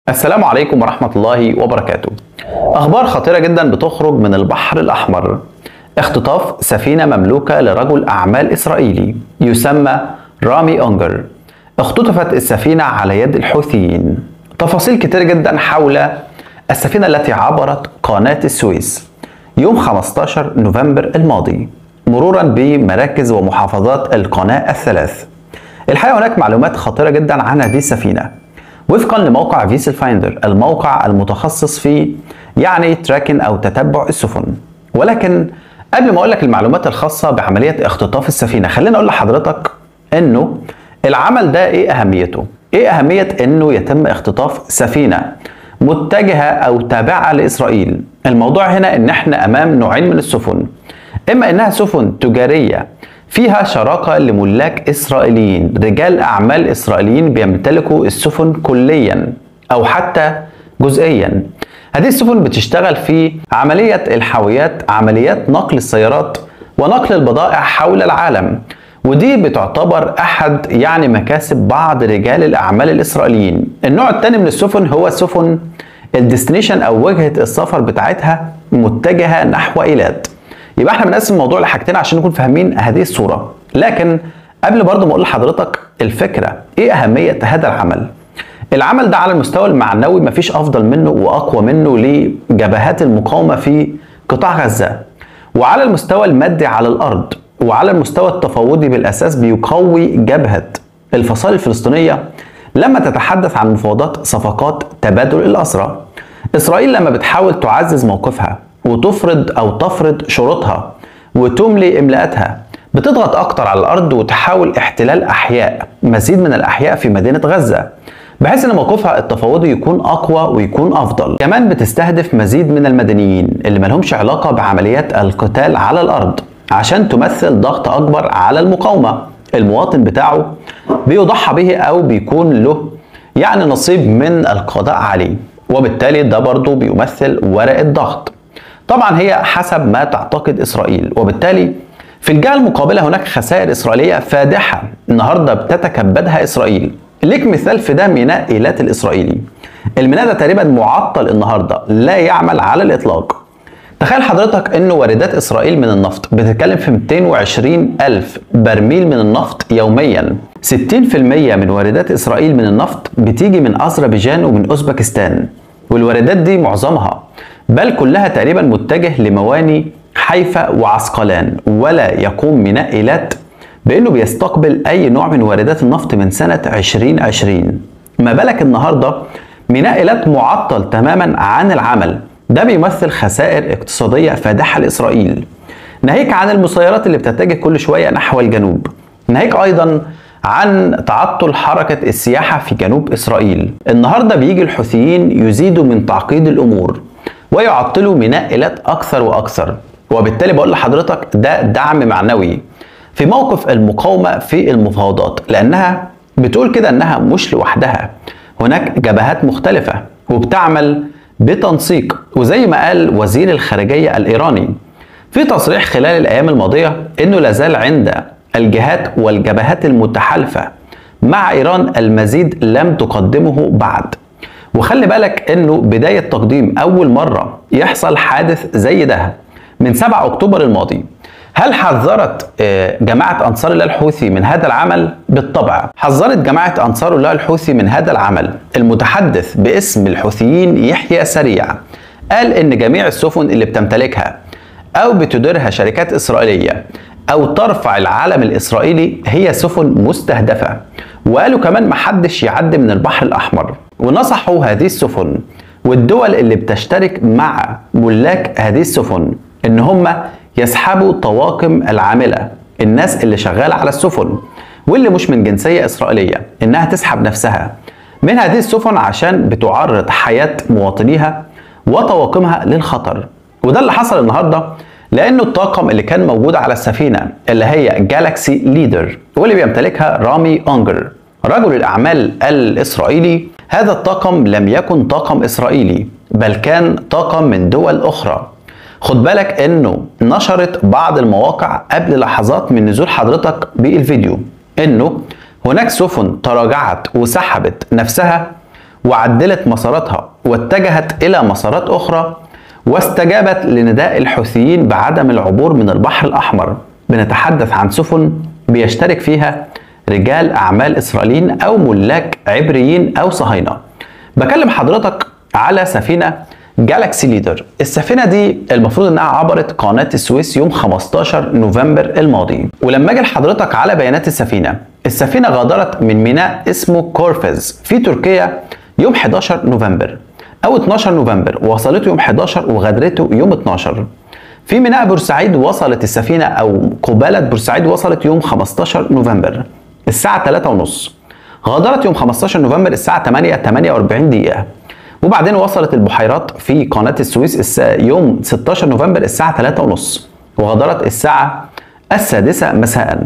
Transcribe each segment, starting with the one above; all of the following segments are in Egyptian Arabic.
السلام عليكم ورحمة الله وبركاته. أخبار خطيرة جدا بتخرج من البحر الأحمر. اختطاف سفينة مملوكة لرجل أعمال إسرائيلي يسمى رامي أونجر. اختطفت السفينة على يد الحوثيين. تفاصيل كتير جدا حول السفينة التي عبرت قناة السويس يوم 15 نوفمبر الماضي مرورا بمراكز ومحافظات القناة الثلاث. الحقيقة هناك معلومات خطيرة جدا عن هذه السفينة. وفقا لموقع فيسل فايندر الموقع المتخصص في يعني تراكن او تتبع السفن ولكن قبل ما اقول لك المعلومات الخاصه بعمليه اختطاف السفينه خليني اقول لحضرتك انه العمل ده ايه اهميته ايه اهميه انه يتم اختطاف سفينه متجهه او تابعه لاسرائيل الموضوع هنا ان احنا امام نوعين من السفن اما انها سفن تجاريه فيها شراكة لملاك إسرائيليين رجال أعمال إسرائيليين بيمتلكوا السفن كليا أو حتى جزئيا هذه السفن بتشتغل في عملية الحاويات عمليات نقل السيارات ونقل البضائع حول العالم ودي بتعتبر أحد يعني مكاسب بعض رجال الأعمال الإسرائيليين النوع الثاني من السفن هو سفن الديستنيشن أو وجهة السفر بتاعتها متجهة نحو إيلات يبقى احنا بنقسم الموضوع لحاجتين عشان نكون فاهمين هذه الصوره لكن قبل برضه ما اقول لحضرتك الفكره ايه اهميه هذا العمل العمل ده على المستوى المعنوي مفيش افضل منه واقوى منه لجبهات المقاومه في قطاع غزه وعلى المستوى المادي على الارض وعلى المستوى التفاوضي بالاساس بيقوي جبهه الفصائل الفلسطينيه لما تتحدث عن مفاوضات صفقات تبادل الاسرى اسرائيل لما بتحاول تعزز موقفها وتفرض او تفرض شروطها وتملي املاءاتها بتضغط اكتر على الارض وتحاول احتلال احياء مزيد من الاحياء في مدينه غزه بحيث ان موقفها التفاوضي يكون اقوى ويكون افضل كمان بتستهدف مزيد من المدنيين اللي ملهمش علاقه بعمليات القتال على الارض عشان تمثل ضغط اكبر على المقاومه المواطن بتاعه بيضحى به او بيكون له يعني نصيب من القضاء عليه وبالتالي ده برضه بيمثل ورقه ضغط طبعا هي حسب ما تعتقد اسرائيل وبالتالي في الجهه المقابله هناك خسائر اسرائيليه فادحه النهارده بتتكبدها اسرائيل ليك مثال في ده ميناء ايلات الاسرائيلي الميناء ده تقريبا معطل النهارده لا يعمل على الاطلاق تخيل حضرتك ان واردات اسرائيل من النفط بتتكلم في 220 الف برميل من النفط يوميا 60% من واردات اسرائيل من النفط بتيجي من اذربيجان ومن اوزبكستان والواردات دي معظمها بل كلها تقريبا متجه لمواني حيفا وعسقلان ولا يقوم ميناء ايلات بانه بيستقبل اي نوع من واردات النفط من سنه 2020 ما بالك النهارده ميناء ايلات معطل تماما عن العمل ده بيمثل خسائر اقتصاديه فادحه لاسرائيل ناهيك عن المسيرات اللي بتتجه كل شويه نحو الجنوب ناهيك ايضا عن تعطل حركة السياحة في جنوب إسرائيل النهاردة بيجي الحوثيين يزيدوا من تعقيد الأمور ويعطلوا ميناء ايلات اكثر واكثر وبالتالي بقول لحضرتك ده دعم معنوي في موقف المقاومه في المفاوضات لانها بتقول كده انها مش لوحدها هناك جبهات مختلفه وبتعمل بتنسيق وزي ما قال وزير الخارجيه الايراني في تصريح خلال الايام الماضيه انه لازال عند الجهات والجبهات المتحالفه مع ايران المزيد لم تقدمه بعد وخلي بالك انه بدايه تقديم اول مره يحصل حادث زي ده من 7 اكتوبر الماضي هل حذرت جماعة أنصار الله الحوثي من هذا العمل؟ بالطبع حذرت جماعة أنصار الله الحوثي من هذا العمل المتحدث باسم الحوثيين يحيى سريع قال إن جميع السفن اللي بتمتلكها أو بتديرها شركات إسرائيلية أو ترفع العلم الإسرائيلي هي سفن مستهدفة وقالوا كمان محدش يعدي من البحر الأحمر ونصحوا هذه السفن والدول اللي بتشترك مع ملاك هذه السفن ان هم يسحبوا طواقم العامله الناس اللي شغاله على السفن واللي مش من جنسيه اسرائيليه انها تسحب نفسها من هذه السفن عشان بتعرض حياه مواطنيها وطواقمها للخطر وده اللي حصل النهارده لانه الطاقم اللي كان موجود على السفينه اللي هي جالاكسي ليدر واللي بيمتلكها رامي اونجر رجل الاعمال الاسرائيلي هذا الطاقم لم يكن طاقم اسرائيلي بل كان طاقم من دول اخرى خد بالك انه نشرت بعض المواقع قبل لحظات من نزول حضرتك بالفيديو انه هناك سفن تراجعت وسحبت نفسها وعدلت مساراتها واتجهت إلى مسارات أخرى واستجابت لنداء الحوثيين بعدم العبور من البحر الأحمر بنتحدث عن سفن بيشترك فيها رجال أعمال إسرائيليين أو ملاك عبريين أو صهاينة بكلم حضرتك على سفينة جالاكسي ليدر السفينة دي المفروض انها عبرت قناة السويس يوم 15 نوفمبر الماضي ولما اجي لحضرتك على بيانات السفينة السفينة غادرت من ميناء اسمه كورفز في تركيا يوم 11 نوفمبر او 12 نوفمبر وصلته يوم 11 وغادرته يوم 12 في ميناء بورسعيد وصلت السفينة او قبالة بورسعيد وصلت يوم 15 نوفمبر الساعة 3 ونص غادرت يوم 15 نوفمبر الساعة 8 48 دقيقة وبعدين وصلت البحيرات في قناة السويس يوم 16 نوفمبر الساعة 3 ونص وغادرت الساعة السادسة مساء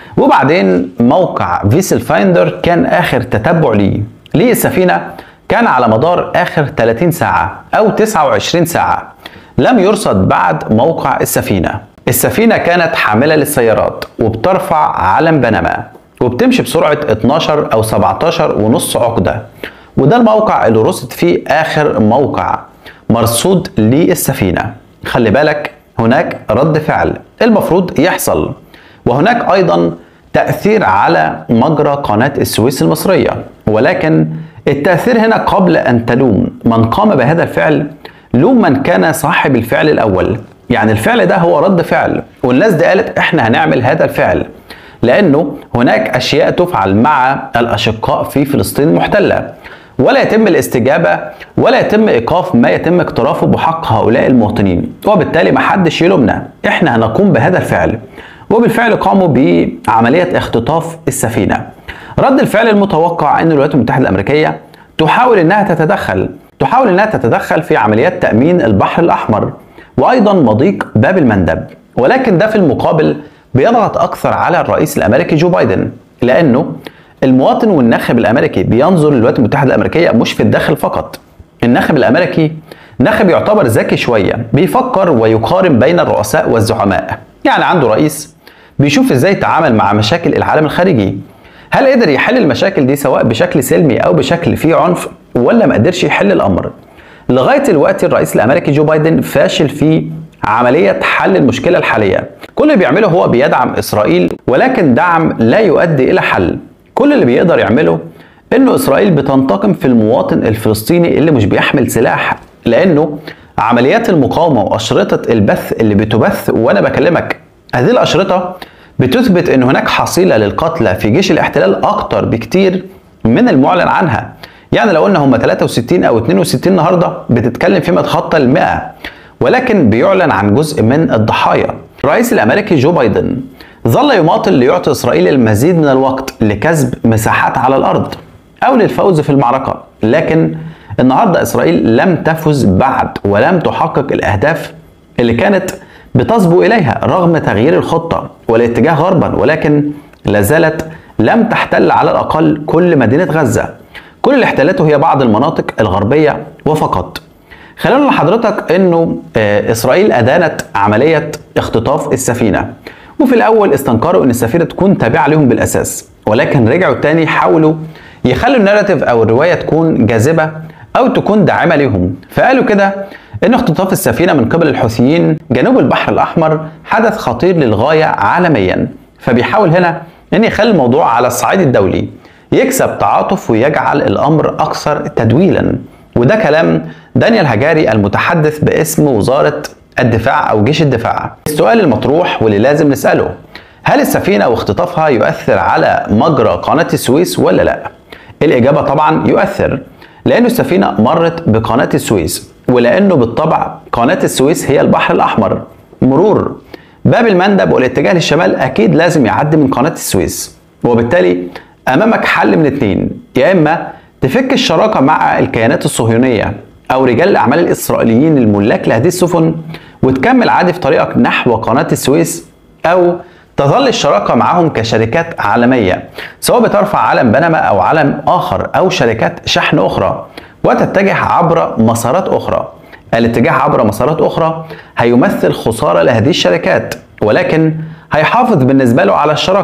وبعدين موقع فيسل فايندر كان آخر تتبع ليه للسفينة كان على مدار آخر 30 ساعة أو 29 ساعة لم يرصد بعد موقع السفينة السفينة كانت حاملة للسيارات وبترفع علم بنما وبتمشي بسرعة 12 أو 17 ونص عقدة وده الموقع اللي رصد فيه آخر موقع مرصود للسفينة خلي بالك هناك رد فعل المفروض يحصل وهناك أيضا تأثير على مجرى قناة السويس المصرية ولكن التأثير هنا قبل أن تلوم من قام بهذا الفعل لوم من كان صاحب الفعل الأول يعني الفعل ده هو رد فعل والناس دي قالت احنا هنعمل هذا الفعل لأنه هناك أشياء تفعل مع الأشقاء في فلسطين المحتلة ولا يتم الاستجابة ولا يتم إيقاف ما يتم اقترافه بحق هؤلاء المواطنين وبالتالي ما حدش يلومنا احنا هنقوم بهذا الفعل وبالفعل قاموا بعملية اختطاف السفينة رد الفعل المتوقع أن الولايات المتحدة الأمريكية تحاول أنها تتدخل تحاول أنها تتدخل في عمليات تأمين البحر الأحمر وأيضا مضيق باب المندب ولكن ده في المقابل بيضغط أكثر على الرئيس الأمريكي جو بايدن لأنه المواطن والناخب الامريكي بينظر للولايات المتحده الامريكيه مش في الداخل فقط الناخب الامريكي ناخب يعتبر ذكي شويه بيفكر ويقارن بين الرؤساء والزعماء يعني عنده رئيس بيشوف ازاي يتعامل مع مشاكل العالم الخارجي هل قدر يحل المشاكل دي سواء بشكل سلمي او بشكل فيه عنف ولا ما قدرش يحل الامر لغايه دلوقتي الرئيس الامريكي جو بايدن فاشل في عمليه حل المشكله الحاليه كل اللي بيعمله هو بيدعم اسرائيل ولكن دعم لا يؤدي الى حل كل اللي بيقدر يعمله انه اسرائيل بتنتقم في المواطن الفلسطيني اللي مش بيحمل سلاح لانه عمليات المقاومه واشرطه البث اللي بتبث وانا بكلمك هذه الاشرطه بتثبت ان هناك حصيله للقتلى في جيش الاحتلال اكتر بكتير من المعلن عنها يعني لو قلنا هم 63 او 62 النهارده بتتكلم فيما يتخطى ال 100 ولكن بيعلن عن جزء من الضحايا الرئيس الامريكي جو بايدن ظل يماطل ليعطي إسرائيل المزيد من الوقت لكسب مساحات على الأرض أو للفوز في المعركة لكن النهاردة إسرائيل لم تفز بعد ولم تحقق الأهداف اللي كانت بتصبو إليها رغم تغيير الخطة والاتجاه غربا ولكن لازالت لم تحتل على الأقل كل مدينة غزة كل اللي احتلته هي بعض المناطق الغربية وفقط خلينا لحضرتك انه اسرائيل ادانت عمليه اختطاف السفينه وفي الاول استنكروا ان السفينه تكون تابعه لهم بالاساس ولكن رجعوا تاني حاولوا يخلوا الناراتيف او الروايه تكون جاذبه او تكون داعمه لهم فقالوا كده ان اختطاف السفينه من قبل الحوثيين جنوب البحر الاحمر حدث خطير للغايه عالميا فبيحاول هنا ان يخلي الموضوع على الصعيد الدولي يكسب تعاطف ويجعل الامر اكثر تدويلا وده كلام دانيال هجاري المتحدث باسم وزاره الدفاع او جيش الدفاع السؤال المطروح واللي لازم نساله هل السفينه واختطافها يؤثر على مجرى قناه السويس ولا لا الاجابه طبعا يؤثر لأن السفينه مرت بقناه السويس ولانه بالطبع قناه السويس هي البحر الاحمر مرور باب المندب والاتجاه للشمال اكيد لازم يعدي من قناه السويس وبالتالي امامك حل من اتنين يا اما تفك الشراكه مع الكيانات الصهيونيه او رجال الاعمال الاسرائيليين الملاك لهذه السفن وتكمل عادي في طريقك نحو قناة السويس أو تظل الشراكة معهم كشركات عالمية سواء بترفع علم بنما أو علم آخر أو شركات شحن أخرى وتتجه عبر مسارات أخرى الاتجاه عبر مسارات أخرى هيمثل خسارة لهذه الشركات ولكن هيحافظ بالنسبة له على الشراكة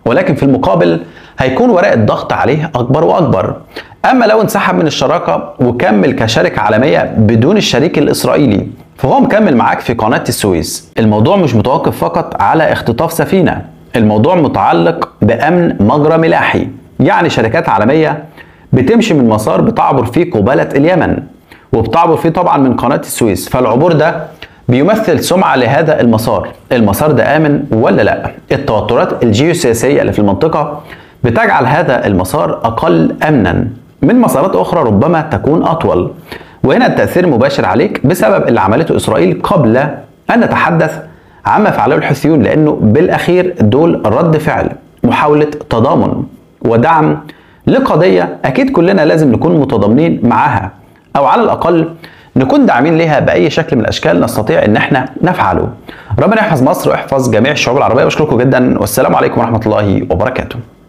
ولكن في المقابل هيكون ورق الضغط عليه أكبر وأكبر أما لو انسحب من الشراكة وكمل كشركة عالمية بدون الشريك الإسرائيلي فهو مكمل معاك في قناة السويس الموضوع مش متوقف فقط على اختطاف سفينة الموضوع متعلق بأمن مجرى ملاحي يعني شركات عالمية بتمشي من مسار بتعبر فيه قبالة اليمن وبتعبر فيه طبعا من قناة السويس فالعبور ده بيمثل سمعة لهذا المسار المسار ده آمن ولا لا التوترات الجيوسياسية اللي في المنطقة بتجعل هذا المسار أقل أمنا من مسارات أخرى ربما تكون أطول وهنا التأثير مباشر عليك بسبب اللي عملته إسرائيل قبل أن نتحدث عما فعله الحوثيون لأنه بالأخير دول رد فعل محاولة تضامن ودعم لقضية أكيد كلنا لازم نكون متضامنين معاها أو على الأقل نكون داعمين ليها بأي شكل من الأشكال نستطيع إن احنا نفعله ربنا يحفظ مصر ويحفظ جميع الشعوب العربية بشكركم جدا والسلام عليكم ورحمة الله وبركاته